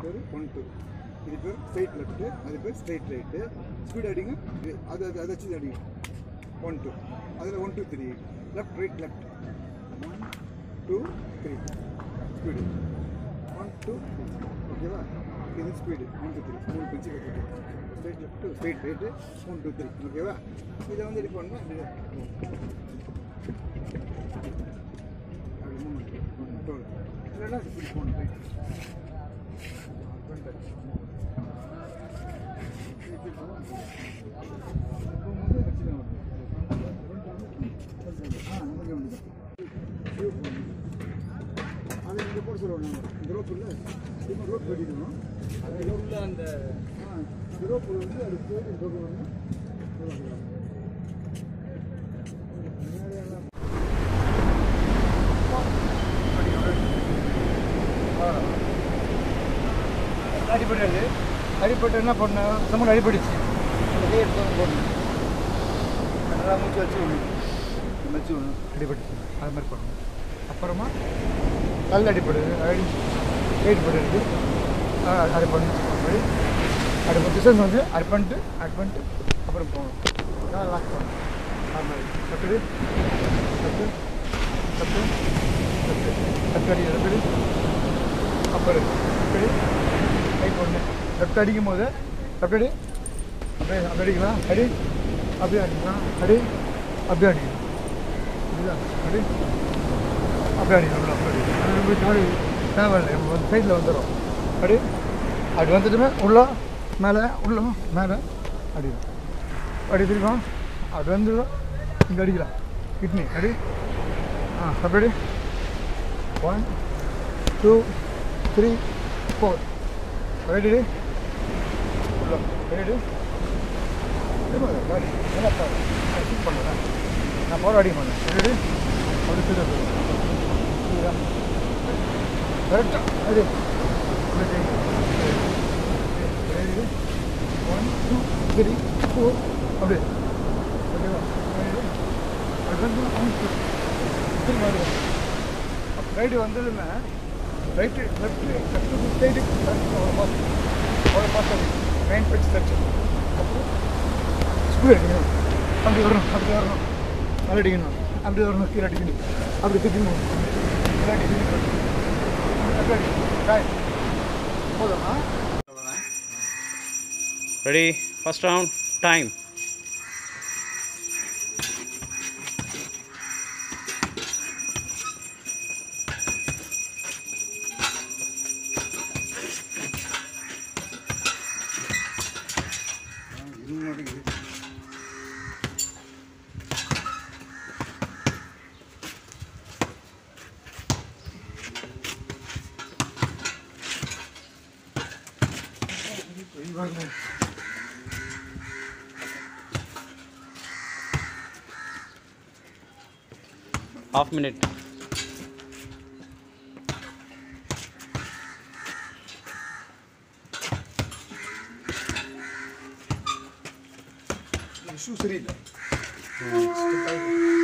பேர் one two இது பேர் ஸ்ட்ரைட் லெஃப்ட்டு அது பேர் ஸ்ட்ரைட் ரைட்டு ஸ்பீட் அடிங்க இது- அது அது அதை வச்சு அடிங்க ஒன் டூ அதில் one two three left right left one two three speed one two three ஓகேவா இது ஸ்பீடு ஒன் டூ த்ரீ மூணு பிச்சு கற்றுட்டு straight left straight right one two three ஓகேவா இதை வந்து இது பண்ணணும் அப்படியே அப்படி மூவ்மெண்ட் டோல் இல்லைன்னா இப்படி போகணும் ரைட் அது இங்கே போட சொல்லுவாங்க இந்த ரோப் இல்லை இப்போ ரோப் கட்டிக்கணும் அது உள்ள அந்த ஆ இந்த ரோப் வந்து அது போய் இந்த ரோப் வரணும் அடிபட்டது அடிபட்டு என்ன பண்ணேன் சமூக அடிபட்டுச்சு அதே எடுத்து போடணும் நல்லா மூச்சு வச்சு விடணும் வச்சு விடணும் அடிபட்டுச்சு அது மாதிரி பண்ணணும் அப்புறமா கல் அடிப்படுது அடி வெயிட் படுறது அது பண்ணணும் அப்படி அது டிஸ்டன்ஸ் வந்து அது பண்ணிட்டு அது பண்ணிட்டு அப்புறம் போகணும் அதான் லாக் பண்ணணும் அது மாதிரி தட்டு தட்டு தட்டு தட்டு தட்டு அடி தட்டு அப்புறம் இப்படி கை போடணும் லெஃப்ட் அடிக்கும் போது லெஃப்ட் அடி அப்படியே அப்படி அடிக்கலாம் அடி அப்படியே அடிக்கலாம் அடி அப்படியே அடிக்கலாம் இதுதான் அடி அப்படியே அடிக்கலாம் அப்படி அடி தேவையில்லை நம்ம வந்து சைடில் வந்துடும் அடி அப்படி வந்துட்டுமே உள்ள மேலே உள்ள மேலே அடிக்கும் அடி திருப்போம் அப்படி வந்துடும் இங்கே அடிக்கலாம் கிட்னி அடி ஆ அப்படி one two three four ready உள்ள ரெடி பண்ணுறேன் நான் போகிற அடிக்க மாட்டேன் ரெடி அப்படி சொல்லி கரெக்டாக ready ready one two three four அப்படி ஓகேவா அது வந்து திரும்ப வருவோம் ரைடு வந்ததுமே ரைட்டு லெஃப்ட் லெஃப்ட் சைடு ஒரு பாஸ் ஒரு பாஸ் அடி மெயின் பிச் ஸ்ட்ரக்சர் அப்புறம் ஸ்கூல் அடிக்கணும் அப்படி வரணும் அப்படி வரணும் மேலே அடிக்கணும் அப்படி வரணும் கீழே அடிக்கணும் அப்படி திக்கணும் கீழே அடிக்கணும் அப்படி அடிக்கணும் ராய் போதுமா Ready? First round. Time. இது மாட்டேங்குது Half minute. ஷூ சரியில்லை